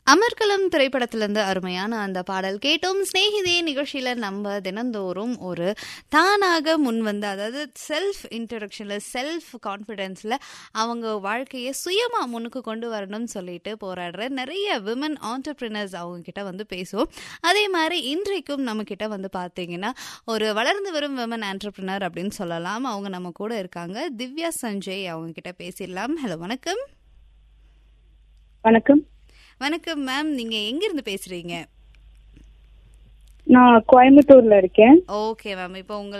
அமர்கலம் திரைப்படத்திலிருந்து அருமையான அந்த பாடல் கேட்டோம் சிநேகிதே நிகழ்ச்சியில நம்ம தினந்தோறும் ஒரு தானாக முன் வந்து அதாவது செல்ஃப் இன்ட்ரடக்ஷன்ல செல்ஃப் கான்ஃபிடென்ஸ்ல அவங்க வாழ்க்கையை சுயமா முன்னுக்கு கொண்டு வரணும்னு சொல்லிட்டு போராடுற நிறைய விமன் ஆண்டர்பிரினர்ஸ் அவங்க கிட்ட வந்து பேசுவோம் அதே மாதிரி இன்றைக்கும் நம்ம கிட்ட வந்து பார்த்தீங்கன்னா ஒரு வளர்ந்து வரும் விமன் ஆண்டர்பிரினர் அப்படின்னு சொல்லலாம் அவங்க நம்ம கூட இருக்காங்க திவ்யா சஞ்சய் அவங்க கிட்ட பேசிடலாம் ஹலோ வணக்கம் வணக்கம் வணக்கம் மேம் நீங்க எங்கிருந்து பேசுறீங்க நான் கோயம்புத்தூர்ல இருக்கேன் ஓகே மேம் இப்போ உங்க